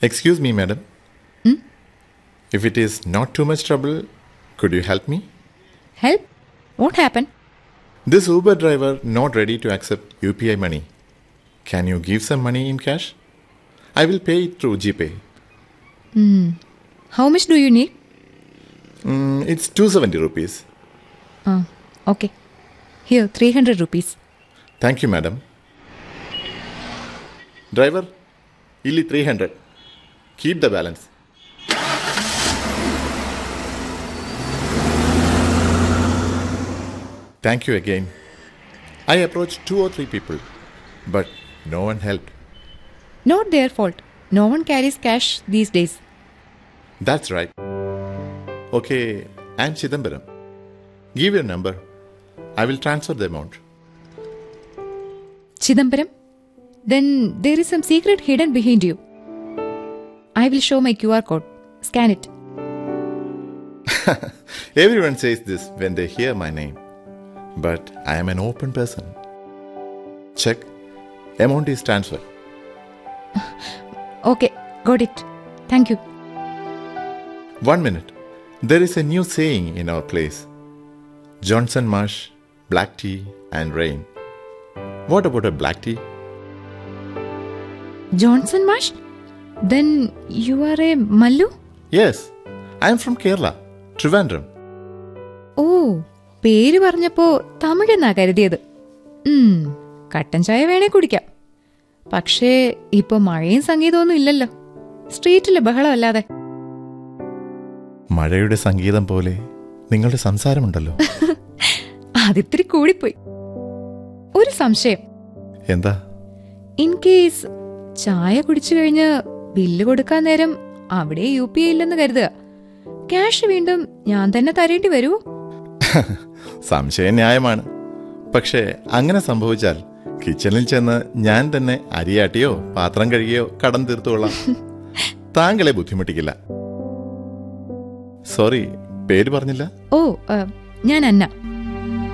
Excuse me, madam. If it is not too much trouble, could you help me? Help what happen This Uber driver not ready to accept UPI money. Can you give some money in cash? I will pay it through GPay. How much do you need Mm, it's 270 rupees. Ah okay here three hundred rupees Thank you, madam. Driver, illi 300. Keep the balance. Thank you again. I approached two or three people, but no one helped. Not their fault no one carries cash these days That's right. Okay, I'm Chidambaram. Give your number. I will transfer the amount. Chidambaram then there is some secret hidden behind you I will show my Q R code scan it Everyone says this when they hear my name. But I am an open person. Check. Amount is transferred. Okay got it thank you One minute. There is a new saying in our place Johnson Marsh, black tea, and rain. What about a black tea? Johnson മാഷ് then you are a Mallu Yes, I am from Kerala, Trivandrum. ഓ പേര് പറഞ്ഞപ്പോ തമിഴെന്നാ കരുതിയത് ഉം, കട്ടൻ ചായ വേണേ കുടിക്കാം പക്ഷേ ഇപ്പൊ മഴയും സംഗീതമൊന്നും ഇല്ലല്ലോ സ്ട്രീറ്റിലെ ബഹളമല്ലാതെ മഴയുടെ സംഗീതം പോലെ നിങ്ങളുടെ സംസാരമുണ്ടല്ലോ അതിത്തിരി കൂടിപ്പോയി ഒരു സംശയം എന്താ ഇൻ കേസ് ചായ കുടിച്ചു കഴിഞ്ഞ് ബില്ല് കൊടുക്കാൻ നേരം അവിടെ യു പി ഐ ഇല്ലെന്ന് കരുതുക ക്യാഷ് വീണ്ടും ഞാൻ തന്നെ തരേണ്ടി വരുമോ സംശയം ന്യായമാണ് പക്ഷേ അങ്ങനെ സംഭവിച്ചാൽ കിച്ചണിൽ ചെന്ന് ഞാൻ തന്നെ അരിയാട്ടിയോ പാത്രം കഴുകിയോ കടം തീർത്തുകൊള്ളാം താങ്കളെ ബുദ്ധിമുട്ടിക്കില്ല സോറി പേര് പറഞ്ഞില്ല ഓ ആ, ഞാൻ അന്ന